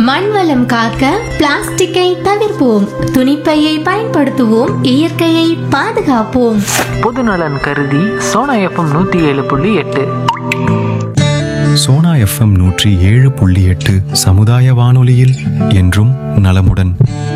மண் வளம் காக்க பிளாஸ்டிக்கை தவிர்ப்போம் துணிப்பையை பயன்படுத்துவோம் இயற்கையை பாதுகாப்போம் பொதுநலன் கருதி சோனா எஃப்எம் நூற்றி ஏழு புள்ளி எட்டு சோனா எஃப்எம் நூற்றி ஏழு புள்ளி எட்டு சமுதாய வானொலியில் என்றும் நலமுடன்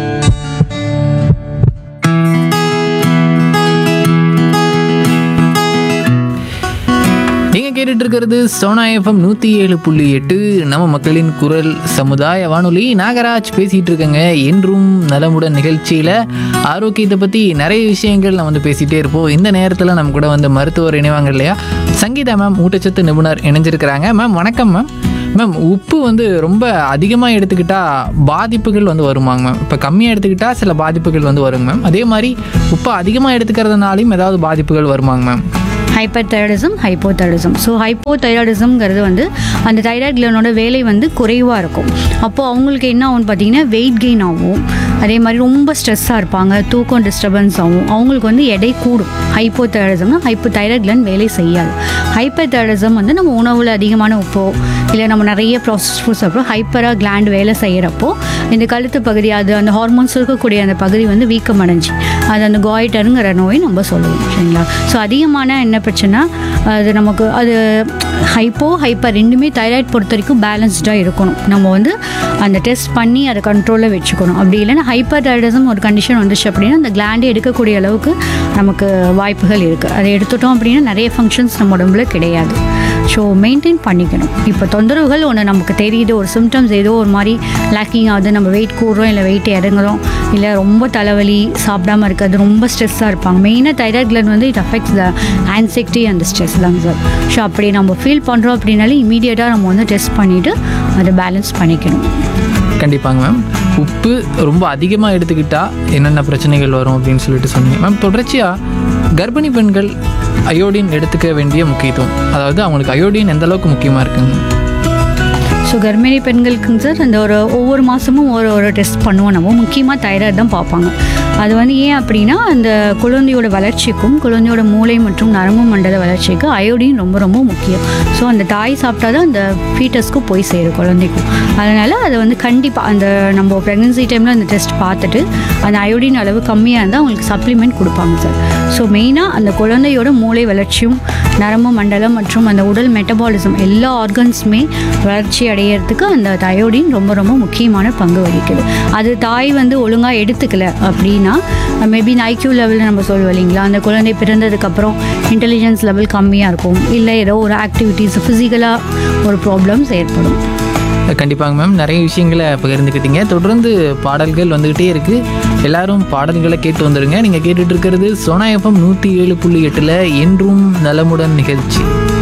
நீங்கள் கேட்டுட்டு இருக்கிறது சோனா எஃப்எம் நூற்றி ஏழு புள்ளி எட்டு நம்ம மக்களின் குரல் சமுதாய வானொலி நாகராஜ் பேசிகிட்டு இருக்கேங்க என்றும் நலமுடன் நிகழ்ச்சியில் ஆரோக்கியத்தை பற்றி நிறைய விஷயங்கள் நம்ம வந்து பேசிகிட்டே இருப்போம் இந்த நேரத்தில் நம்ம கூட வந்து மருத்துவர் இணைவாங்க இல்லையா சங்கீதா மேம் ஊட்டச்சத்து நிபுணர் இணைஞ்சிருக்கிறாங்க மேம் வணக்கம் மேம் மேம் உப்பு வந்து ரொம்ப அதிகமாக எடுத்துக்கிட்டால் பாதிப்புகள் வந்து வருமாங்க மேம் இப்போ கம்மியாக எடுத்துக்கிட்டால் சில பாதிப்புகள் வந்து வருங்க மேம் அதே மாதிரி உப்பு அதிகமாக எடுத்துக்கிறதுனாலையும் ஏதாவது பாதிப்புகள் வருமாங்க ma'am hyper thyroidism hypothyroidism so ஹைப்போதைராய்டிசம்ங்கிறது வந்து அந்த தைராய்டு கிளனோட வேலை வந்து குறைவாக இருக்கும் அப்போது அவங்களுக்கு என்ன ஆகும்னு பார்த்தீங்கன்னா வெயிட் கெயின் ஆகும் அதே மாதிரி ரொம்ப ஸ்ட்ரெஸ்ஸாக இருப்பாங்க தூக்கம் டிஸ்டர்பன்ஸ் ஆகும் அவங்களுக்கு வந்து எடை கூடும் ஹைப்போதைராய்டிசம்னா ஹைப்போ தைராய்டு கிளான் வேலை செய்யாது ஹைப்பர் தைராய்டிசம் வந்து நம்ம உணவில் அதிகமான உப்போ இல்லை நம்ம நிறைய ப்ராசஸ் ஃபுட்ஸ் அப்புறம் ஹைப்பராக கிளாண்ட் வேலை செய்கிறப்போ இந்த கழுத்து பகுதி அது அந்த ஹார்மோன்ஸ் இருக்கக்கூடிய அந்த பகுதி வந்து வீக்கம் அடைஞ்சு அது அந்த காய்டருங்கிற நோய் நம்ம சொல்லுவோம் சரிங்களா ஸோ அதிகமான என்ன பிரச்சனை அது நமக்கு அது ஹைப்போ ஹைப்பர் ரெண்டுமே தைராய்டு பொறுத்த வரைக்கும் பேலன்ஸ்டாக இருக்கணும் நம்ம வந்து அந்த டெஸ்ட் பண்ணி அதை கண்ட்ரோலில் வச்சுக்கணும் அப்படி இல்லைன்னா ஹைப்பர் தைராய்டிசம் ஒரு கண்டிஷன் வந்துச்சு அப்படின்னா அந்த கிளாண்டே எடுக்கக்கூடிய அளவுக்கு நமக்கு வாய்ப்புகள் இருக்குது அதை எடுத்துட்டோம் அப்படின்னா நிறைய ஃபங்க்ஷன்ஸ் நம்ம உடம்புல கிடையாது ஸோ மெயின்டைன் பண்ணிக்கணும் இப்போ தொந்தரவுகள் ஒன்று நமக்கு தெரியுது ஒரு சிம்டம்ஸ் ஏதோ ஒரு மாதிரி லேக்கிங் ஆகுது நம்ம வெயிட் கூடுறோம் இல்லை வெயிட் இறங்குறோம் இல்லை ரொம்ப தலைவலி சாப்பிடாம இருக்கிறது ரொம்ப ஸ்ட்ரெஸ்ஸாக இருப்பாங்க மெயினாக தைராய்ட் கிளாண்ட் வந்து இட் அஃபெக்ட்ஸ் த ஆன்சைட்டி அந்த ஸ்ட்ரெஸ் தாங்க சார் ஸோ அப்படி நம்ம ஃபீல் பண்ணுறோம் அப்படின்னாலே இமீடியட்டாக நம்ம வந்து டெஸ்ட் பண்ணிவிட்டு அதை பேலன்ஸ் பண்ணிக்கணும் கண்டிப்பாங்க மேம் உப்பு ரொம்ப அதிகமாக எடுத்துக்கிட்டால் என்னென்ன பிரச்சனைகள் வரும் அப்படின்னு சொல்லிட்டு சொன்னீங்க மேம் தொடர்ச்சியாக கர்ப்பிணி பெண்கள் அயோடின் எடுத்துக்க வேண்டிய முக்கியத்துவம் அதாவது அவங்களுக்கு அயோடின் எந்த அளவுக்கு முக்கியமாக இருக்குங்க ஸோ கர்ப்பிணி பெண்களுக்குங்க சார் அந்த ஒரு ஒவ்வொரு மாதமும் ஒரு ஒரு டெஸ்ட் பண்ணுவோம் நம்ம முக்கியமாக தைராய்டு தான் பார்ப்பாங்க அது வந்து ஏன் அப்படின்னா அந்த குழந்தையோட வளர்ச்சிக்கும் குழந்தையோட மூளை மற்றும் நரம்பு மண்டல வளர்ச்சிக்கு அயோடின் ரொம்ப ரொம்ப முக்கியம் ஸோ அந்த தாய் சாப்பிட்டா தான் அந்த ஃபீட்டஸ்க்கும் போய் சேரும் குழந்தைக்கும் அதனால் அதை வந்து கண்டிப்பாக அந்த நம்ம ப்ரெக்னன்சி டைமில் அந்த டெஸ்ட் பார்த்துட்டு அந்த அயோடின் அளவு கம்மியாக இருந்தால் அவங்களுக்கு சப்ளிமெண்ட் கொடுப்பாங்க சார் ஸோ மெயினாக அந்த குழந்தையோட மூளை வளர்ச்சியும் நரம்பு மண்டலம் மற்றும் அந்த உடல் மெட்டபாலிசம் எல்லா ஆர்கன்ஸுமே வளர்ச்சி அடையிறதுக்கு அந்த அயோடின் ரொம்ப ரொம்ப முக்கியமான பங்கு வகிக்குது அது தாய் வந்து ஒழுங்காக எடுத்துக்கல அப்படின்னா மேபி ஐக்யூ லெவலில் நம்ம சொல்லுவோம் இல்லைங்களா அந்த குழந்தை பிறந்ததுக்கப்புறம் இன்டெலிஜென்ஸ் லெவல் கம்மியாக இருக்கும் இல்லை ஏதோ ஒரு ஆக்டிவிட்டீஸ் ஃபிசிக்கலாக ஒரு ப்ராப்ளம்ஸ் ஏற்படும் கண்டிப்பாங்க மேம் நிறைய விஷயங்களை பகிர்ந்துக்கிட்டீங்க தொடர்ந்து பாடல்கள் வந்துக்கிட்டே இருக்குது எல்லாரும் பாடல்களை கேட்டு வந்துடுங்க நீங்கள் கேட்டுட்டு இருக்கிறது சோனா எஃப்எம் நூற்றி ஏழு புள்ளி எட்டில் என்றும் நலமுடன் நிகழ்ச்சி